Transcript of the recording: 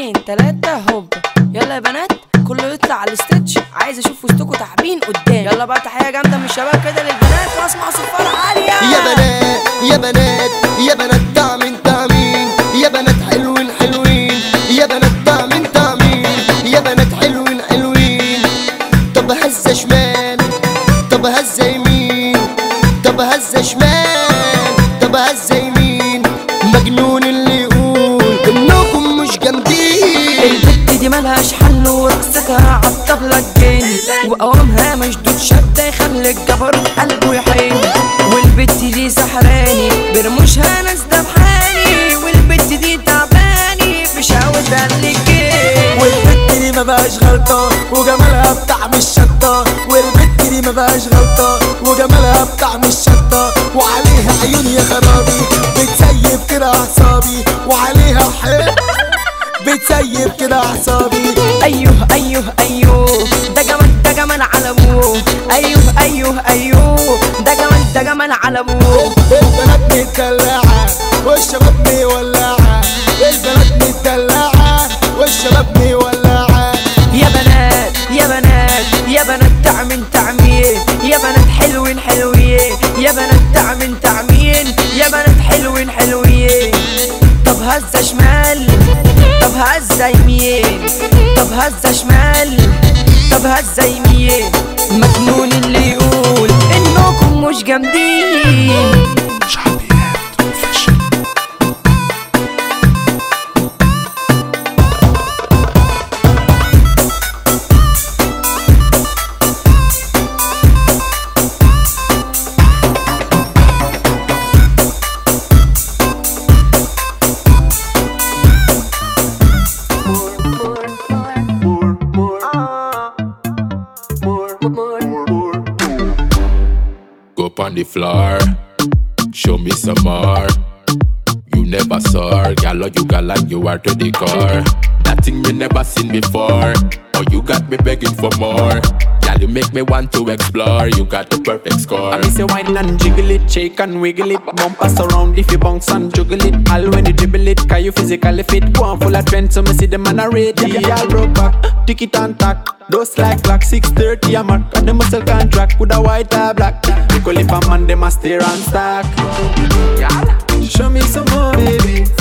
اتنين تلاتة هوب يلا يا بنات كله يطلع على الستيتش عايز اشوف وسطكوا تعبين قدام يلا بقى تحية جامدة من الشباب كده للبنات واسمع صفارة عالية يا بنات يا بنات يا بنات تعمين تعمين يا بنات حلوين حلوين يا بنات تعمين تعمين يا بنات حلوين حلوين طب هزة شمال طب هزة يمين طب هزة شمال طب هزة يمين مجنون اللي يقول انكم مش جامدين البت دي ملهاش حل ورقصتها عالطبلة الجن وقوامها مشدود شدة يخلي الجبر قلبه يحن والبت دي سحراني برموشها ناس دبحاني والبت دي تعباني في شهوة الجن والبت دي ما بقاش غلطة وجمالها بتاع مش شطة والبت دي ما بقاش غلطة وجمالها بتاع مش شطة وعليها عيون يا خرابي بتسيب كده أعصابي وعليها حب بتسيب كده أعصابي ايوه ايوه ايوه ده جمال ده جمال على ابوه ايوه ايوه ايوه ده جمال ده جمال على ابوه البنات متدلعة والشباب مولعة البنات متدلعة والشباب مولعة يا بنات يا بنات يا بنات تعمين تعمين يا بنات حلوين حلوين يا بنات تعمين تعمين يا بنات حلوين حلوين طب هزة شمال طب هزة يمين طب هزة شمال طب هزة يمين مجنون اللي يقول انكم مش جامدين Go up on the floor, show me some more. You never saw her, gal, you gal like you are to the core. That thing me never seen before. Oh, you got me begging for more. Gal, you make me want to explore. You got the perfect score. I miss you wine and jiggle it, shake and wiggle it. Bump us around if you bounce and juggle it. All when you dribble it, cause you physically fit. Go on full of trend, so me see the man a ready. Y'all broke back, tick it and tack. Dose like black, 630 a mark. And the muscle contract with a white or black. Pickle if a man, them a stare and stack. Y'all, show me some more, baby.